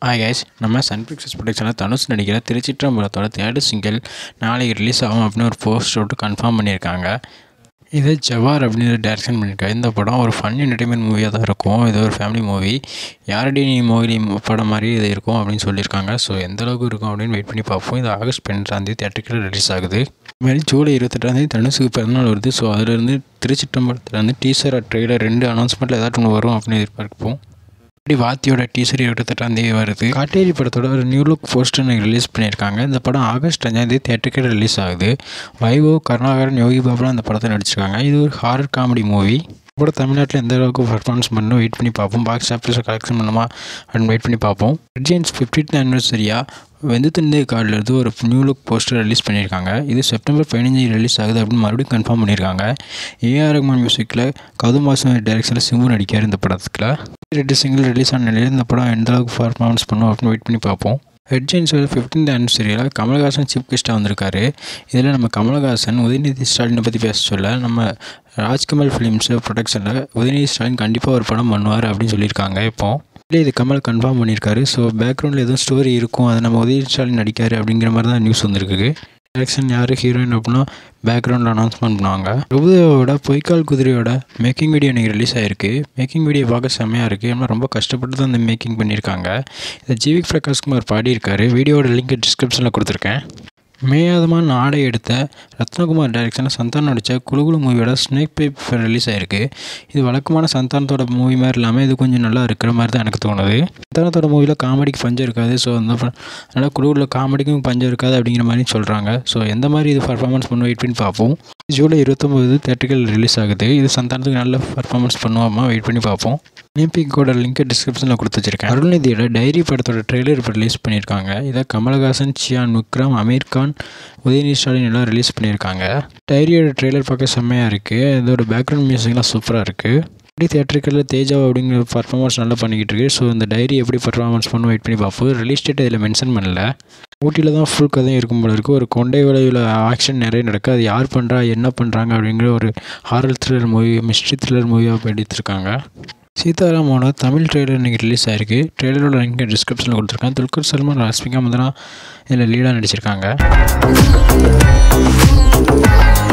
hi guys நம்ம Sun Pictures ப்ரொடக்ஷனில் தனுஷ் நடிக்கிற திருச்சிற்றம்பலத்தோட தேர்டு சிங்கிள் நாளைக்கு ரிலீஸ் ஆகும் அப்படின்னு ஒரு போஸ்ட் விட்டு கன்ஃபார்ம் பண்ணியிருக்காங்க இது ஜவார் அப்படின்னு டேரக்ஷன் பண்ணியிருக்காரு இந்த படம் ஒரு ஃபன் என்டர்டைன்மெண்ட் மூவியாக தான் இருக்கும் இது ஒரு ஃபேமிலி மூவி யாரடி நீ மோகினி படம் மாதிரி இது இருக்கும் அப்படின்னு சொல்லியிருக்காங்க ஸோ எந்த அளவுக்கு இருக்கும் அப்படின்னு வெயிட் பண்ணி பார்ப்போம் இது ஆகஸ்ட் பன்னெண்டாந்தேதி தேட்டருக்கு ரிலீஸ் ஆகுது இதுமாதிரி ஜூலை இருபத்தெட்டாந்தேதி தனுஷுக்கு பிறந்தநாள் வருது ஸோ அதிலிருந்து திருச்சிற்றம்பலத்தில் வந்து டீசர் ட்ரெய்லர் ரெண்டு அனௌன்ஸ்மெண்ட்டில் ஏதாச்சும் ஒன்று வரும் அப்படின்னு எதிர்பார்ப்போம் இப்படி வாத்தியோட டீசர் இருபத்தெட்டாந்தேதி வருது காட்டேரி படத்தோட ஒரு நியூ லுக் போஸ்டர் ரிலீஸ் பண்ணியிருக்காங்க இந்த படம் ஆகஸ்ட் அஞ்சாந்தேதி தேட்டருக்கு ரிலீஸ் ஆகுது வைபவ் கருணாகரன் யோகி பாபுலாம் அந்த படத்தை நடிச்சிருக்காங்க இது ஒரு ஹாரர் காமெடி மூவி கூட தமிழ்நாட்டில் எந்த அளவுக்கு பர்ஃபார்மன்ஸ் பண்ணணும் வெயிட் பண்ணி பார்ப்போம் பாக்ஸ் ஆஃபீஸில் கலெக்ஷன் பண்ணுமா அப்படின்னு வெயிட் பண்ணி பார்ப்போம் ரெட்ஜியன்ஸ் ஃபிஃப்டீன்த் ஆனிவர்சரியாக வெந்து தந்தை கார்டிலிருந்து ஒரு நியூ லுக் போஸ்டர் ரிலீஸ் பண்ணியிருக்காங்க இது செப்டம்பர் பதினஞ்சு ரிலீஸ் ஆகுது அப்படின்னு மறுபடியும் கன்ஃபார்ம் பண்ணியிருக்காங்க ஏஆர் ரஹ்மான் மியூசிக்கில் கௌதம் வாசன் டைரக்ஷனில் சிம்பு நடிக்கார் இந்த படத்தில் ரெண்டு சிங்கிள் ரிலீஸ் ஆன நிலையில் இந்த படம் எந்த அளவுக்கு பர்ஃபார்மன்ஸ் பண்ணும் அப்படின்னு வெயிட் பண்ணி பார்ப்போம் ஹெட்ஜென்ஸோட ஃபிஃப்டீன்த் ஆனிவர்சரியில் கமலஹாசன் சீஃப் கெஸ்ட்டாக வந்திருக்காரு இதில் நம்ம கமலஹாசன் உதயநிதி ஸ்டாலினை பற்றி பேச சொல்ல நம்ம ராஜ்கமல் ஃபிலிம்ஸ் ப்ரொடக்ஷனில் உதயநிதி ஸ்டாலின் கண்டிப்பாக ஒரு படம் பண்ணுவார் அப்படின்னு சொல்லியிருக்காங்க இப்போது இல்லை இது கமல் கன்ஃபார்ம் பண்ணியிருக்காரு ஸோ பேக்ரவுண்டில் எதுவும் ஸ்டோரி இருக்கும் அதை நம்ம உதயநிதி ஸ்டாலின் நடிக்காரு அப்படிங்கிற மாதிரி தான் நியூஸ் வந்திருக்கு டேரக்ஷன் யார் ஹீரோயின் அப்படின்னா பேக்ரவுண்டில் அனௌன்ஸ்மெண்ட் பண்ணுவாங்க பிரபுதேவோட பொய்க்கால் குதிரையோட மேக்கிங் வீடியோ இன்றைக்கி ரிலீஸ் ஆகிருக்கு மேக்கிங் வீடியோ பார்க்க செம்மையாக இருக்குது ஏன்னா ரொம்ப கஷ்டப்பட்டு தான் இந்த மேக்கிங் பண்ணியிருக்காங்க இதை ஜீவிக் பிரகாஷ்குமார் பாடியிருக்காரு வீடியோட லிங்க் டிஸ்கிரிப்ஷனில் கொடுத்துருக்கேன் மேயாதமான ஆடை எடுத்த ரத்னகுமார் டைரக்ஷனில் சந்தானம் நடித்த குழுகுழு மூவியோட ஸ்னேக் பைப் ரிலீஸ் ஆகிருக்கு இது வழக்கமான சந்தானத்தோட மூவி மாதிரி இல்லாமல் இது கொஞ்சம் நல்லா இருக்கிற மாதிரி தான் எனக்கு தோணுது சந்தானத்தோட மூவியில் காமெடிக்கு பஞ்சம் இருக்காது ஸோ அந்த அதனால் குழுவில் காமெடிக்கும் பஞ்சம் இருக்காது அப்படிங்கிற மாதிரி சொல்கிறாங்க ஸோ எந்த மாதிரி இது பர்ஃபார்மன்ஸ் பண்ண வெயிட் பண்ணி பார்ப்போம் ஜூலை இருபத்தொம்போது தேட்டர்கள் ரிலீஸ் ஆகுது இது சந்தானத்துக்கு நல்ல பர்ஃபார்மன்ஸ் பண்ணுவோமா வெயிட் பண்ணி பார்ப்போம் ஒலிம்பிக்கோட லிங்க்கை டிஸ்கிரிப்ஷனில் கொடுத்து வச்சிருக்கேன் அருள்நிதியோட டைரி படத்தோட ட்ரெய்லர் இப்போ ரிலீஸ் பண்ணியிருக்காங்க இதை கமலஹாசன் சியான் விக்ரம் அமீர் கான் உதயநிதி ஸ்டாலின் எல்லாம் ரிலீஸ் பண்ணியிருக்காங்க டைரியோட ட்ரெய்லர் பார்க்க செம்மையாக இருக்குது இதோட பேக்ரவுண்ட் மியூசிக்லாம் சூப்பராக இருக்குது எப்படி தேட்டருக்கில் தேஜா அப்படிங்கிற பர்ஃபார்மன்ஸ் நல்லா பண்ணிக்கிட்டு இருக்கு ஸோ இந்த டைரி எப்படி பர்ஃபார்மன்ஸ் பண்ண வெயிட் பண்ணி பார்ப்போம் ரிலீஸ் டேட் இதில் மென்ஷன் பண்ணல ஊட்டியில் தான் ஃபுல் கதையும் இருக்கும் போல இருக்குது ஒரு கொண்டை விளைவில் ஆக்ஷன் நிறைய நடக்குது அது யார் பண்ணுறா என்ன பண்ணுறாங்க அப்படிங்கிற ஒரு horror thriller movie mystery thriller மூவியாக எடுத்திருக்காங்க சீதாராமோட தமிழ் ட்ரெய்லர் இன்றைக்கி ரிலீஸ் ஆயிருக்கு ட்ரெய்லரோட லிங்க் டிஸ்கிரிப்ஷனில் கொடுத்துருக்கேன் துல்கர் சல்மான் ராஸ்மிகா மந்தனா இதில் லீடாக நடிச்சிருக்காங்க